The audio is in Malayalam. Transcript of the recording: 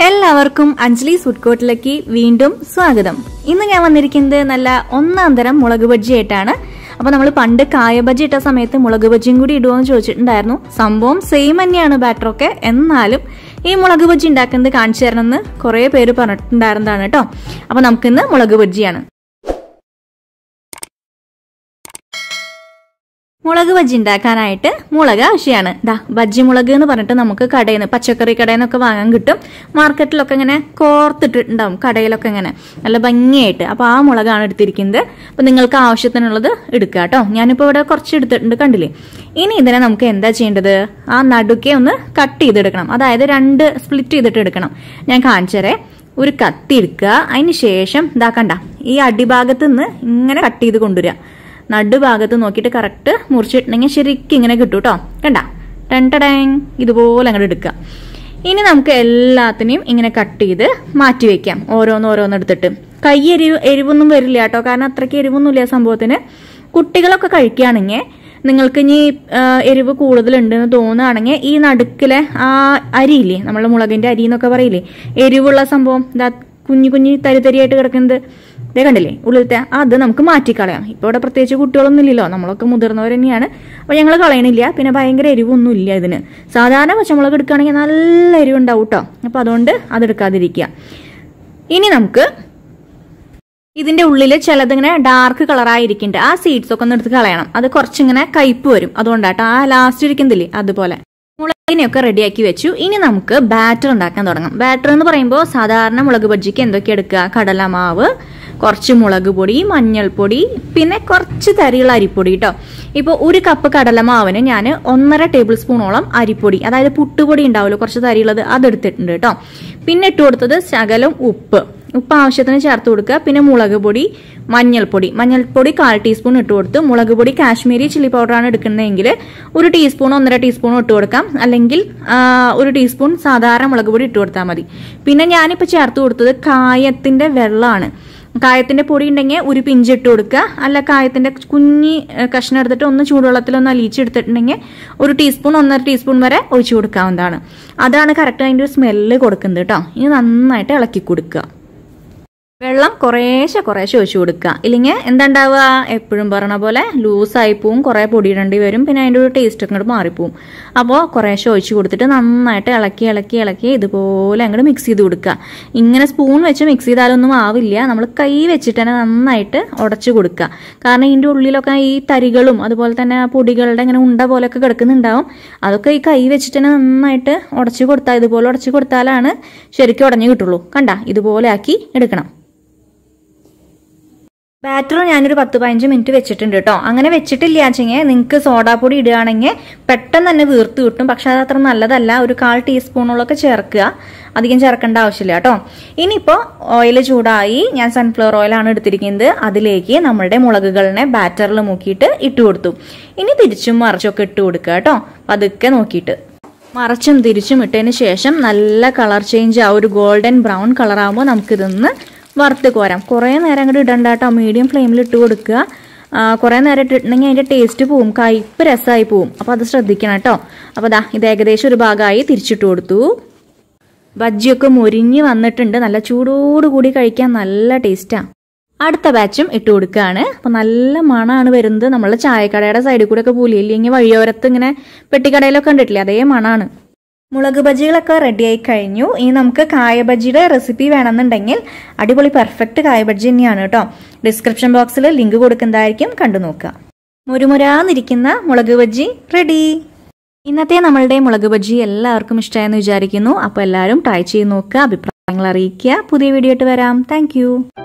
എല്ലാവർക്കും അഞ്ജലി ഫുഡ് കോർട്ടിലേക്ക് വീണ്ടും സ്വാഗതം ഇന്ന് ഞാൻ വന്നിരിക്കുന്നത് നല്ല ഒന്നാം തരം മുളക് ബജ്ജി ആയിട്ടാണ് അപ്പൊ നമ്മൾ പണ്ട് കായ ബജ്ജി ഇട്ട സമയത്ത് മുളക് ബജ്ജിയും കൂടി ഇടുമോ എന്ന് ചോദിച്ചിട്ടുണ്ടായിരുന്നു സംഭവം സെയിം തന്നെയാണ് ബാറ്ററൊക്കെ എന്നാലും ഈ മുളക് ബജ്ജി ഉണ്ടാക്കുന്നത് കാണിച്ചു തരണമെന്ന് കുറേ പേര് പറഞ്ഞിട്ടുണ്ടായിരുന്നതാണ് കേട്ടോ അപ്പൊ നമുക്കിന്ന് മുളക് ബജ്ജിയാണ് മുളക് ബജ്ജി ഉണ്ടാക്കാനായിട്ട് മുളക് ആവശ്യമാണ് ദാ ബജ്ജി മുളക് എന്ന് പറഞ്ഞിട്ട് നമുക്ക് കടയിൽ നിന്ന് പച്ചക്കറി കടയിൽ നിന്നൊക്കെ വാങ്ങാൻ കിട്ടും മാർക്കറ്റിലൊക്കെ ഇങ്ങനെ കോർത്തിട്ടിട്ടുണ്ടാവും കടയിലൊക്കെ ഇങ്ങനെ നല്ല ഭംഗിയായിട്ട് അപ്പോൾ ആ മുളകാണ് എടുത്തിരിക്കുന്നത് അപ്പോൾ നിങ്ങൾക്ക് ആവശ്യത്തിനുള്ളത് എടുക്കുക കേട്ടോ ഞാനിപ്പോൾ ഇവിടെ കുറച്ച് എടുത്തിട്ടുണ്ട് കണ്ടില്ലേ ഇനി ഇതിനെ നമുക്ക് എന്താ ചെയ്യേണ്ടത് ആ നടുക്കെ ഒന്ന് കട്ട് ചെയ്തെടുക്കണം അതായത് രണ്ട് സ്പ്ലിറ്റ് ചെയ്തിട്ട് എടുക്കണം ഞാൻ കാണിച്ചരേ ഒരു കത്തി എടുക്കുക അതിന് ശേഷം ഇതാക്കണ്ട ഈ അടിഭാഗത്ത് നിന്ന് ഇങ്ങനെ കട്ട് ചെയ്ത് കൊണ്ടുവരിക നടുഭാഗത്ത് നോക്കിയിട്ട് കറക്റ്റ് മുറിച്ചിട്ടുണ്ടെങ്കിൽ ശരിക്കും ഇങ്ങനെ കിട്ടും കേട്ടോ കണ്ട ടണ്ടടേങ് ഇതുപോലെ അങ്ങോട്ട് എടുക്കുക ഇനി നമുക്ക് എല്ലാത്തിനെയും ഇങ്ങനെ കട്ട് ചെയ്ത് മാറ്റി വെക്കാം ഓരോന്ന് ഓരോന്ന് എടുത്തിട്ട് കൈ എരിവ് എരിവൊന്നും വരില്ല കേട്ടോ കാരണം അത്രയ്ക്ക് എരിവൊന്നുമില്ല സംഭവത്തിന് കുട്ടികളൊക്കെ കഴിക്കുകയാണെങ്കിൽ നിങ്ങൾക്ക് ഇനി ആ, എരിവ് കൂടുതലുണ്ടെന്ന് തോന്നുകയാണെങ്കിൽ ഈ നടുക്കിലെ ആ അരിയില്ലേ നമ്മളെ മുളകിന്റെ അരി എന്നൊക്കെ പറയില്ലേ എരിവുള്ള സംഭവം ഇതാ കുഞ്ഞു കുഞ്ഞു തരി തരിയായിട്ട് കിടക്കുന്നത് ഇതേ കണ്ടില്ലേ ഉള്ളിലത്തെ അത് നമുക്ക് മാറ്റിക്കളയാം ഇപ്പോൾ ഇവിടെ പ്രത്യേകിച്ച് കുട്ടികളൊന്നും ഇല്ലല്ലോ നമ്മളൊക്കെ മുതിർന്നവർ തന്നെയാണ് അപ്പോൾ ഞങ്ങൾ കളയണില്ല പിന്നെ ഭയങ്കര എരിവൊന്നും ഇല്ല ഇതിന് സാധാരണ പച്ചമുളക് എടുക്കുകയാണെങ്കിൽ നല്ല എരിവുണ്ടാവും കേട്ടോ അപ്പോൾ അതുകൊണ്ട് അതെടുക്കാതിരിക്കുക ഇനി നമുക്ക് ഇതിന്റെ ഉള്ളിൽ ചിലതിങ്ങനെ ഡാർക്ക് കളറായിരിക്കുന്നുണ്ട് ആ സീഡ്സ് ഒക്കെ ഒന്ന് എടുത്ത് കളയണം അത് കുറച്ചിങ്ങനെ കയ്പ് വരും അതുകൊണ്ടാട്ടോ ആ ലാസ്റ്റ് ഇരിക്കുന്നില്ലേ അതുപോലെ മുളകിനെയൊക്കെ റെഡിയാക്കി വെച്ചു ഇനി നമുക്ക് ബാറ്റർ ഉണ്ടാക്കാൻ തുടങ്ങാം ബാറ്റർ എന്ന് പറയുമ്പോൾ സാധാരണ മുളക് ബജ്ജിക്ക് എന്തൊക്കെ എടുക്കുക കടലമാവ് കുറച്ച് മുളക് പൊടി മഞ്ഞൾപ്പൊടി പിന്നെ കുറച്ച് തരിയുള്ള അരിപ്പൊടി കേട്ടോ ഇപ്പോൾ ഒരു കപ്പ് കടലമാവിന് ഞാൻ ഒന്നര ടേബിൾ സ്പൂണോളം അരിപ്പൊടി അതായത് പുട്ടുപൊടി ഉണ്ടാവുമല്ലോ കുറച്ച് തരിയുള്ളത് അതെടുത്തിട്ടുണ്ട് കേട്ടോ പിന്നെ ഇട്ട് കൊടുത്തത് ശകലം ഉപ്പ് ഉപ്പ് ആവശ്യത്തിന് ചേർത്ത് കൊടുക്കുക പിന്നെ മുളക് പൊടി മഞ്ഞൾപ്പൊടി മഞ്ഞൾപ്പൊടി കാൽ ടീസ്പൂൺ ഇട്ട് കൊടുത്ത് മുളക് പൊടി കാശ്മീരി ചില്ലി പൗഡറാണ് എടുക്കുന്നതെങ്കിൽ ഒരു ടീസ്പൂൺ ഒന്നര ടീസ്പൂൺ ഇട്ട് കൊടുക്കാം അല്ലെങ്കിൽ ആ, ഒരു ടീസ്പൂൺ സാധാരണ മുളക് പൊടി ഇട്ട് കൊടുത്താൽ മതി പിന്നെ ഞാനിപ്പോൾ ചേർത്ത് കൊടുത്തത് കായത്തിന്റെ വെള്ളമാണ് കായത്തിന്റെ പൊടി ഉണ്ടെങ്കിൽ ഒരു പിഞ്ച് ഇട്ട് കൊടുക്കുക അല്ല കായത്തിന്റെ കുഞ്ഞി ഏഹ്, കഷ്ണം എടുത്തിട്ട് ഒന്ന് ചൂടുവെള്ളത്തിൽ ഒന്ന് അലിയിച്ചെടുത്തിട്ടുണ്ടെങ്കിൽ ഒരു ടീസ്പൂൺ ഒന്നര ടീസ്പൂൺ വരെ ഒഴിച്ചു കൊടുക്കാവുന്നതാണ് അതാണ് കറക്റ്റ് അതിന്റെ ഒരു സ്മെല്ല് കൊടുക്കുന്നത് കേട്ടോ ഇനി നന്നായിട്ട് ഇളക്കി കൊടുക്കുക വെള്ളം കുറേശ്ശെ കുറേശ്ശെ ഒഴിച്ചു കൊടുക്കുക ഇല്ലെങ്കിൽ എന്താ ഉണ്ടാവുക എപ്പോഴും പറഞ്ഞ പോലെ ലൂസായി പോവും കുറേ പൊടിയിടേണ്ടി വരും പിന്നെ അതിൻ്റെ ഒരു ടേസ്റ്റ് അങ്ങോട്ട് മാറിപ്പോവും അപ്പോൾ കുറേശ്ശെ ഒഴിച്ചു കൊടുത്തിട്ട് നന്നായിട്ട് ഇളക്കി ഇളക്കി ഇളക്കി ഇതുപോലെ അങ്ങോട്ട് മിക്സ് ചെയ്ത് കൊടുക്കുക ഇങ്ങനെ സ്പൂൺ വെച്ച് മിക്സ് ചെയ്താലൊന്നും ആവില്ല നമ്മൾ കൈ വെച്ചിട്ട് തന്നെ നന്നായിട്ട് ഉടച്ചു കൊടുക്കുക കാരണം ഇതിൻ്റെ ഉള്ളിലൊക്കെ ഈ തരികളും അതുപോലെ തന്നെ ആ പൊടികളുടെ ഇങ്ങനെ ഉണ്ട പോലെയൊക്കെ കിടക്കുന്നുണ്ടാവും അതൊക്കെ ഈ കൈ വെച്ചിട്ട് തന്നെ നന്നായിട്ട് ഉടച്ചു കൊടുത്താൽ ഇതുപോലെ ഉടച്ചു കൊടുത്താലാണ് ശരിക്കും ഉടഞ്ഞു കിട്ടുള്ളൂ കണ്ട ഇതുപോലെ ആക്കി എടുക്കണം ബാറ്റർ ഞാനൊരു പത്ത് പതിനഞ്ച് മിനിറ്റ് വെച്ചിട്ടുണ്ട് കേട്ടോ അങ്ങനെ വെച്ചിട്ടില്ല വെച്ചെങ്കിൽ നിങ്ങൾക്ക് സോഡാപ്പൊടി ഇടുകയാണെങ്കിൽ പെട്ടെന്ന് തന്നെ വീർത്ത് കിട്ടും പക്ഷെ അത് അത്ര നല്ലതല്ല ഒരു കാൽ ടീസ്പൂണോളൊക്കെ ചേർക്കുക അധികം ചേർക്കേണ്ട ആവശ്യമില്ല കേട്ടോ ഇനിയിപ്പോൾ ഓയിൽ ചൂടായി ഞാൻ സൺഫ്ലവർ ഓയിലാണ് എടുത്തിരിക്കുന്നത് അതിലേക്ക് നമ്മളുടെ മുളകുകളിനെ ബാറ്ററിൽ മുക്കിയിട്ട് ഇട്ട് കൊടുത്തു ഇനി തിരിച്ചും മറിച്ചൊക്കെ ഇട്ട് കൊടുക്കുക കേട്ടോ പതുക്കെ നോക്കിയിട്ട് മറച്ചും തിരിച്ചും ഇട്ടതിന് ശേഷം നല്ല കളർ ചേഞ്ച് ആ ഒരു ഗോൾഡൻ ബ്രൗൺ കളറാകുമ്പോൾ നമുക്കിതൊന്ന് വറുത്ത് കോരാം കുറേ നേരം അങ്ങോട്ട് ഇടണ്ട കേട്ടോ മീഡിയം ഫ്ലെയിമിൽ ഇട്ട് കൊടുക്കുക ആ, കുറേ നേരം ഇട്ടിട്ടുണ്ടെങ്കിൽ അതിൻ്റെ ടേസ്റ്റ് പോവും കയ്പ്പ് രസമായി പോവും അപ്പോൾ അത് ശ്രദ്ധിക്കണം കേട്ടോ അപ്പോൾ ദാ ഇത് ഏകദേശം ഒരു ഭാഗമായി തിരിച്ചിട്ട് കൊടുത്തു ബജ്ജിയൊക്കെ മുരിഞ്ഞ് വന്നിട്ടുണ്ട് നല്ല ചൂടോടുകൂടി കഴിക്കാൻ നല്ല ടേസ്റ്റാണ് അടുത്ത ബാച്ചും ഇട്ട് കൊടുക്കുകയാണ് അപ്പോൾ നല്ല മണമാണ് വരുന്നത് നമ്മളെ ചായക്കടയുടെ സൈഡിൽ കൂടെ ഒക്കെ പോലും ഇല്ലെങ്കിൽ വഴിയോരത്ത് ഇങ്ങനെ പെട്ടിക്കടയിലൊക്കെ കണ്ടിട്ടില്ലേ അതേ മണമാണ് മുളക് ബജികളൊക്കെ റെഡിയായി കഴിഞ്ഞു ഇനി നമുക്ക് കായ ബജിയുടെ റെസിപ്പി വേണമെന്നുണ്ടെങ്കിൽ അടിപൊളി പെർഫെക്റ്റ് കായ ബജി തന്നെയാണ് കേട്ടോ ഡിസ്ക്രിപ്ഷൻ ബോക്സിൽ ലിങ്ക് കൊടുക്കുന്നതായിരിക്കും കണ്ടു നോക്കുക മുരുമുരാന്നിരിക്കുന്ന മുളക് ബജി റെഡി ഇന്നത്തെ നമ്മളുടെ മുളക് ബജി എല്ലാവർക്കും ഇഷ്ടമായെന്ന് വിചാരിക്കുന്നു അപ്പോൾ എല്ലാവരും ട്രൈ ചെയ്ത് നോക്കുക അഭിപ്രായങ്ങൾ അറിയിക്കുക പുതിയ വീഡിയോ ആയിട്ട് വരാം താങ്ക്